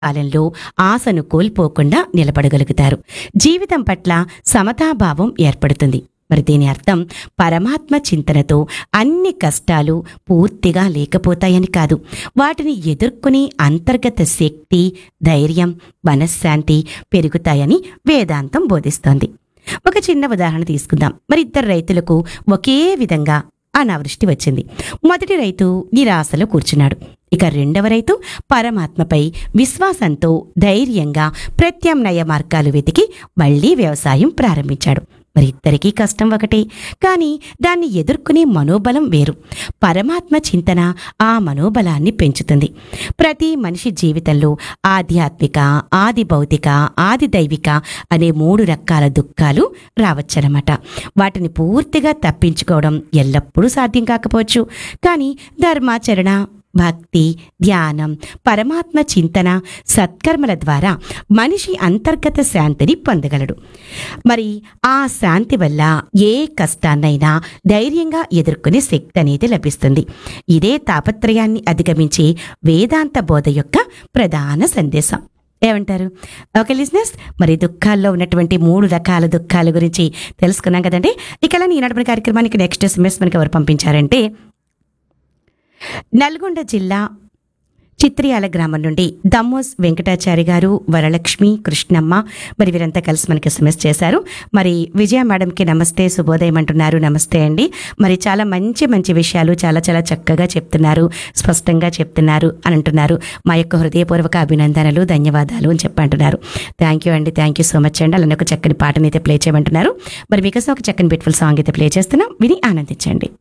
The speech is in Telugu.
కాలంలో ఆశను కోల్పోకుండా నిలబడగలుగుతారు జీవితం పట్ల సమతాభావం ఏర్పడుతుంది మరి దీని అర్థం పరమాత్మ చింతనతో అన్ని కష్టాలు పూర్తిగా లేకపోతాయని కాదు వాటిని ఎదుర్కొనే అంతర్గత శక్తి ధైర్యం మనశ్శాంతి పెరుగుతాయని వేదాంతం బోధిస్తోంది ఒక చిన్న ఉదాహరణ తీసుకుందాం మరి ఇద్దరు రైతులకు ఒకే విధంగా అనావృష్టి వచ్చింది మొదటి రైతు నిరాశలో కూర్చున్నాడు ఇక రెండవ రైతు పరమాత్మపై విశ్వాసంతో ధైర్యంగా ప్రత్యామ్నాయ మార్గాలు వెతికి మళ్లీ వ్యవసాయం ప్రారంభించాడు మరి ఇద్దరికీ కష్టం ఒకటే కానీ దాన్ని ఎదుర్కొనే మనోబలం వేరు పరమాత్మ చింతన ఆ మనోబలాన్ని పెంచుతుంది ప్రతి మనిషి జీవితంలో ఆధ్యాత్మిక ఆది భౌతిక ఆది దైవిక అనే మూడు రకాల దుఃఖాలు రావచ్చనమాట వాటిని పూర్తిగా తప్పించుకోవడం ఎల్లప్పుడూ సాధ్యం కాకపోవచ్చు కానీ ధర్మాచరణ భక్తి ధ్యానం పరమాత్మ చింతన సత్కర్మల ద్వారా మనిషి అంతర్గత శాంతిని పొందగలడు మరి ఆ శాంతి వల్ల ఏ కష్టాన్నైనా ధైర్యంగా ఎదుర్కొనే శక్తి అనేది లభిస్తుంది ఇదే తాపత్రయాన్ని అధిగమించే వేదాంత బోధ యొక్క ప్రధాన సందేశం ఏమంటారు ఓకే లిజినెస్ మరి దుఃఖాల్లో ఉన్నటువంటి మూడు రకాల దుఃఖాల గురించి తెలుసుకున్నాం కదండి ఇక ఈనాటి కార్యక్రమానికి నెక్స్ట్ ఎస్ఎంఎస్ మనకి ఎవరు పంపించారంటే నల్గొండ జిల్లా చిత్రియాల గ్రామం నుండి దమ్మోస్ వెంకటాచారి గారు వరలక్ష్మి కృష్ణమ్మ మరి వీరంతా కలిసి మనకి ఎస్ఎంఎస్ చేశారు మరి విజయ మేడంకి నమస్తే శుభోదయం అంటున్నారు నమస్తే అండి మరి చాలా మంచి మంచి విషయాలు చాలా చాలా చక్కగా చెప్తున్నారు స్పష్టంగా చెప్తున్నారు అని అంటున్నారు మా యొక్క హృదయపూర్వక అభినందనలు ధన్యవాదాలు అని చెప్పి అంటున్నారు థ్యాంక్ యూ అండి థ్యాంక్ యూ సో మచ్ అండి అలానే ఒక చక్కని పాటని అయితే ప్లే చేయమంటున్నారు మరి మీకోసం ఒక చక్కని బ్యూటిఫుల్ సాంగ్ అయితే ప్లే చేస్తున్నాం విని ఆనందించండి